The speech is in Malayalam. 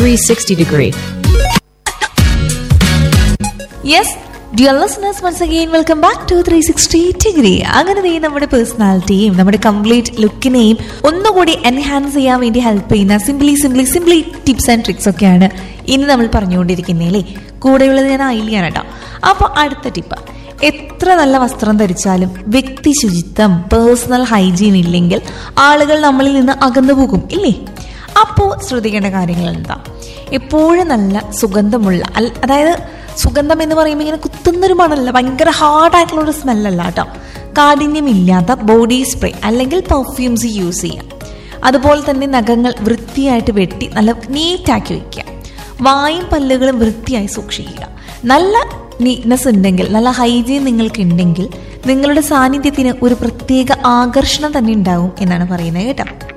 360 degree. Yes dear listeners once again welcome back to three sixty degree അങ്ങനെ ദേ നമ്മുടെ പേഴ്സണാലിറ്റിയും നമ്മുടെ കംപ്ലീറ്റ് ലുക്കിനെയും ഒന്നുകൂടി എൻഹാൻസ് ചെയ്യാൻ വേണ്ടി ഹെൽപ്പ് ചെയ്യുന്ന simply simply simply tips and tricks ഒക്കെയാണ് ഇന്ന് നമ്മൾ പറഞ്ഞുകൊണ്ടിരിക്കുന്നേ കൂടെയുള്ളത് ഞാൻ ആയില്ലാണ് കേട്ടോ അപ്പോൾ അടുത്ത ടിപ്പ് എത്ര നല്ല വസ്ത്രം ധരിച്ചാലും വ്യക്തി ശുചിത്വം പേഴ്സണൽ ഹൈജീൻ ഇല്ലെങ്കിൽ ആളുകൾ നമ്മളിൽ നിന്ന് അകന്നു പോകും ഇല്ലേ അപ്പോൾ ശ്രദ്ധിക്കേണ്ട കാര്യങ്ങൾ എന്താ എപ്പോഴും നല്ല സുഗന്ധമുള്ള അൽ- അതായത് സുഗന്ധം എന്ന് പറയുമ്പോൾ ഇങ്ങനെ കുത്തുന്നൊരു മണമല്ല ഭയങ്കര ഹാർഡായിട്ടുള്ള ഒരു സ്മെല്ലല്ല കേട്ടോ കാഠിന്യമില്ലാത്ത ബോഡി സ്പ്രേ അല്ലെങ്കിൽ പെർഫ്യൂംസ് യൂസ് ചെയ്യാം അതുപോലെ തന്നെ നഖങ്ങൾ വൃത്തിയായിട്ട് വെട്ടി നല്ല നീറ്റാക്കി വയ്ക്കുക വായും പല്ലുകളും വൃത്തിയായി സൂക്ഷിക്കുക നല്ല നീറ്റ്നെസ് ഉണ്ടെങ്കിൽ നല്ല ഹൈജീൻ നിങ്ങൾക്ക് ഉണ്ടെങ്കിൽ നിങ്ങളുടെ സാന്നിധ്യത്തിന് ഒരു പ്രത്യേക ആകർഷണം തന്നെ ഉണ്ടാവും എന്നാണ് പറയുന്നത് കേട്ടോ